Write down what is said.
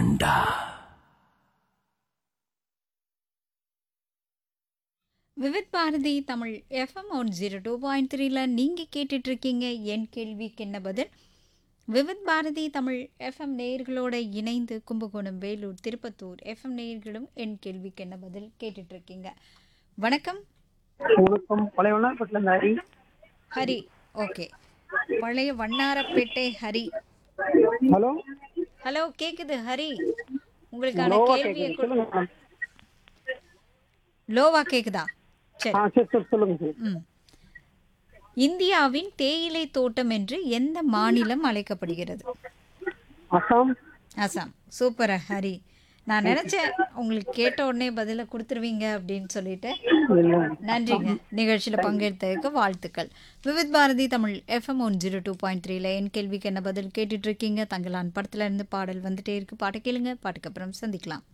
தாண்டா Vividh Bharati Tamil FM one zero two point த்ரீல நீங்கள் கேட்டுட்ருக்கீங்க என் கேள்விக்கு என்ன பதில் விவித் பாரதி தமிழ் எஃப்எம் நேயர்களோட இணைந்து கும்பகோணம் வேலூர் திருப்பத்தூர் எஃப்எம் நேயர்களும் என் கேள்விக்கு என்ன பதில் கேட்டுட்ருக்கீங்க வணக்கம் வணக்கம் பழைய வண்ணாரப்பட்டில இருந்து ஹரி ஹரி ஓகே பழைய வண்ணாரப்பேட்டை ஹரி ஹலோ ஹலோ கேக்குது ஹரி உங்களுக்கான லோவா கேள்வியை கேக்குது கொடு- சொல்லுங்க மேடம் லோவா கேக்குதா சரி ஆ சரி சரி சொல்லுங்க சார் ம் இந்தியாவின் தேயிலை தோட்டம் என்று எந்த மாநிலம் அழைக்கப்படுகிறது அசாம் அசாம் சூப்பர் ஹரி நான் நினைச்சேன் உங்களுக்கு கேட்ட உடனே பதில கொடுத்துருவீங்க அப்படின்னு சொல்லிட்டு இல்ல நன்றிங்க நிகழ்ச்சியில் பங்கெடுத்ததுக்கு வாழ்த்துக்கள் Vividh Bharati Tamil FM one zero two point த்ரீல என் கேள்விக்கு என்ன பதில் கேட்டுட்டு இருக்கீங்க தங்கலான் படத்துல இருந்து பாடல் வந்துட்டே இருக்கு பாட்டு கேளுங்க பாட்டுக்கு அப்புறம் சந்திக்கலாம்